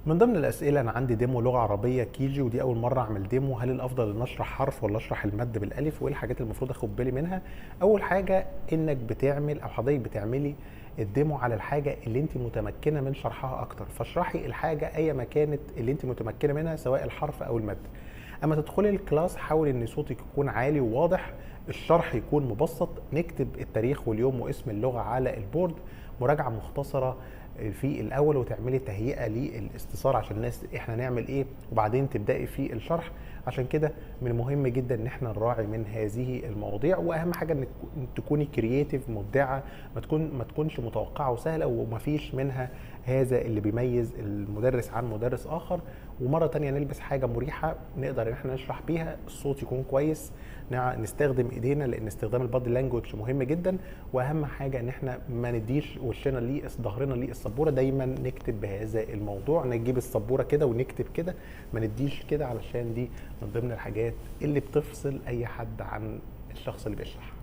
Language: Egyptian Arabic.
من ضمن الاسئله انا عندي ديمو لغه عربيه كيجي ودي اول مره اعمل ديمو هل الافضل ان اشرح حرف ولا اشرح المد بالالف وايه الحاجات اللي المفروض اخد بالي منها اول حاجه انك بتعمل او حضرتك بتعملي الديمو على الحاجه اللي انت متمكنه من شرحها اكتر فاشرحي الحاجه اي ما كانت اللي انت متمكنه منها سواء الحرف او المد اما تدخلي الكلاس حاول ان صوتك يكون عالي وواضح الشرح يكون مبسط نكتب التاريخ واليوم واسم اللغه على البورد مراجعه مختصره في الاول وتعملي تهيئه للاستثار عشان الناس احنا نعمل ايه وبعدين تبداي في الشرح عشان كده من المهم جدا ان احنا نراعي من هذه المواضيع واهم حاجه انك تكوني كرييتيف مبدعه ما تكون ما تكونش متوقعه وسهله ومفيش منها هذا اللي بيميز المدرس عن مدرس اخر ومره تانية نلبس حاجه مريحه نقدر ان احنا نشرح بيها الصوت يكون كويس نستخدم ايدينا لان استخدام البادي لانجوج مهم جدا واهم حاجه ان احنا ما نديش وشنا ليه ظهرنا ليه السبوره دايما نكتب بهذا الموضوع نجيب السبوره كده ونكتب كده ما نديش كده علشان دي من ضمن الحاجات اللي بتفصل اي حد عن الشخص اللي بيشرح